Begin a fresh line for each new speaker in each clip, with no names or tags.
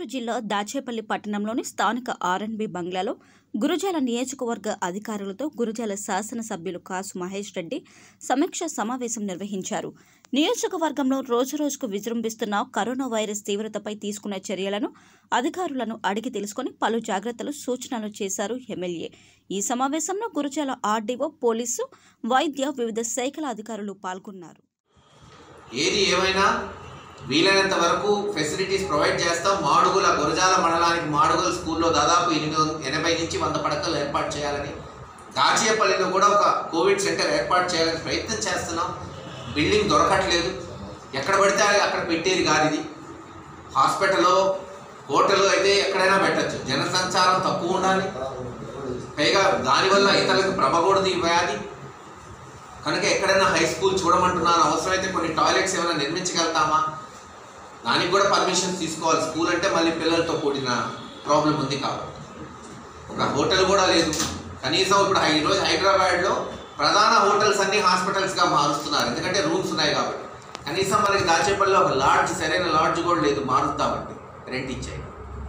జిల్లా దాచేపల్లి పట్టణంలోని స్థానిక ఆర్ఎన్బి బంగ్లాలో గురుజాల నియోజకవర్గ అధికారులతో గురుజాల శాసనసభ్యులు కాసు మహేష్ రెడ్డి సమీక్ష సమావేశం నిర్వహించారు నియోజకవర్గంలో రోజురోజుకు విజృంభిస్తున్న కరోనా వైరస్ తీవ్రతపై తీసుకున్న చర్యలను అధికారులను అడిగి తెలుసుకుని పలు జాగ్రత్తలు సూచనలు చేశారు ఎమ్మెల్యే ఈ సమావేశంలో గురుజాల ఆర్డీఓ పోలీసు వైద్య వివిధ శాఖల అధికారులు పాల్గొన్నారు
ఏది ఏమైనా వీలైనంత వరకు ఫెసిలిటీస్ ప్రొవైడ్ చేస్తాం మాడుగుల గురజాల మండలానికి మాడుగుల స్కూల్లో దాదాపు ఎనిమిది వం- ఎనభై నుంచి వంద పడకలు ఏర్పాటు చేయాలని దాచియపల్లిలో కూడా ఒక కోవిడ్ సెంటర్ ఏర్పాటు చేయాలని ప్రయత్నం చేస్తున్నాం బిల్డింగ్ దొరకట్లేదు ఎక్కడ పడితే అక్కడ పెట్టేది కాదు ఇది హాస్పిటల్లో హోటల్లో అయితే ఎక్కడైనా పెట్టచ్చు జనసంచారం తక్కువ ఉండాలి పైగా దానివల్ల ఇతరులకు ప్రభకూడదు ఈ వ్యాధి కనుక ఎక్కడైనా హై స్కూల్ చూడమంటున్నాను అవసరమైతే కొన్ని టాయిలెట్స్ ఏమైనా నిర్మించగలుగుతామా దానికి కూడా పర్మిషన్ తీసుకోవాలి స్కూల్ అంటే మళ్ళీ పిల్లలతో కూడిన ప్రాబ్లం ఉంది కాబట్టి ఒక హోటల్ కూడా లేదు కనీసం ఇప్పుడు హై- ఈరోజు హైదరాబాద్లో ప్రధాన హోటల్స్ అన్ని హాస్పిటల్స్గా మారుస్తున్నారు ఎందుకంటే రూమ్స్ ఉన్నాయి కాబట్టి కనీసం మనకి దాచేపల్లిలో ఒక లాడ్జ్ సరైన లాడ్జ్ కూడా లేదు మారుద్దామంటే రెంట్ ఇచ్చాయి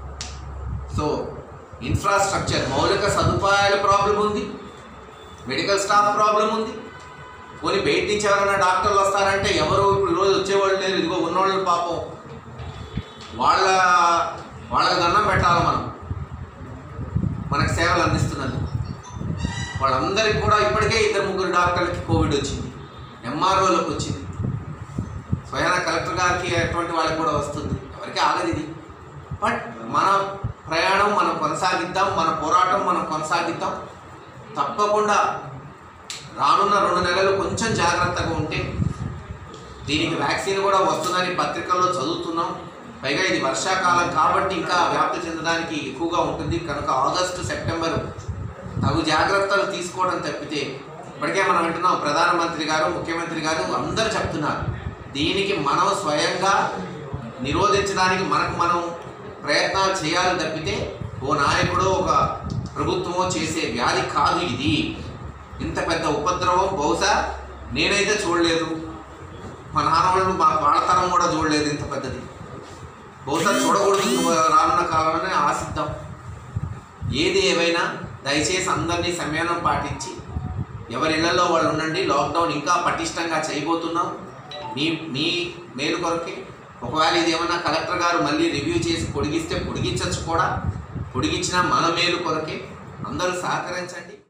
సో ఇన్ఫ్రాస్ట్రక్చర్ మౌలిక సదుపాయాల ప్రాబ్లం ఉంది మెడికల్ స్టాఫ్ ప్రాబ్లం ఉంది పోనీ బయట నుంచి ఎవరైనా డాక్టర్లు వస్తారంటే ఎవరు ఇప్పుడు రోజు వచ్చేవాళ్ళు లేరు ఇదిగో ఉన్నోళ్ళు పాపం వాళ్ళ వాళ్ళకి దండం పెట్టాలి మనం మనకు సేవలు అందిస్తున్నది వాళ్ళందరికీ కూడా ఇప్పటికే ఇద్దరు ముగ్గురు డాక్టర్లకి కోవిడ్ వచ్చింది ఎంఆర్ఓలకు వచ్చింది స్వయాన కలెక్టర్ గారికి అటువంటి వాళ్ళకి కూడా వస్తుంది ఎవరికి ఆగదు ఇది బట్ మన ప్రయాణం మనం కొనసాగిద్దాం మన పోరాటం మనం కొనసాగిద్దాం తప్పకుండా రానున్న రెండు నెలలు కొంచెం జాగ్రత్తగా ఉంటే దీనికి వ్యాక్సిన్ కూడా వస్తుందని పత్రికల్లో చదువుతున్నాం పైగా ఇది వర్షాకాలం కాబట్టి ఇంకా వ్యాప్తి చెందడానికి ఎక్కువగా ఉంటుంది కనుక ఆగస్టు సెప్టెంబర్ తగు జాగ్రత్తలు తీసుకోవడం తప్పితే ఇప్పటికే మనం వింటున్నాం ప్రధానమంత్రి గారు ముఖ్యమంత్రి గారు అందరూ చెప్తున్నారు దీనికి మనం స్వయంగా నిరోధించడానికి మనకు మనం ప్రయత్నాలు చేయాలి తప్పితే ఓ నాయకుడు ఒక ప్రభుత్వమో చేసే వ్యాధి కాదు ఇది ఇంత పెద్ద ఉపద్రవం బహుశా నేనైతే చూడలేదు మా నాన్న వాళ్ళు మా వాళ్ళతరం కూడా చూడలేదు ఇంత పెద్దది బహుశా చూడకూడదు రానున్న కాలంలోనే ఆశిద్దాం ఏది ఏమైనా దయచేసి అందరినీ సంయమనం పాటించి ఎవరి ఇళ్లలో వాళ్ళు ఉండండి లాక్డౌన్ ఇంకా పటిష్టంగా చేయబోతున్నాం మీ మీ మేలు కొరకే ఒకవేళ ఇది ఏమన్నా కలెక్టర్ గారు మళ్ళీ రివ్యూ చేసి పొడిగిస్తే పొడిగించవచ్చు కూడా పొడిగించినా మన మేలు కొరకే అందరూ సహకరించండి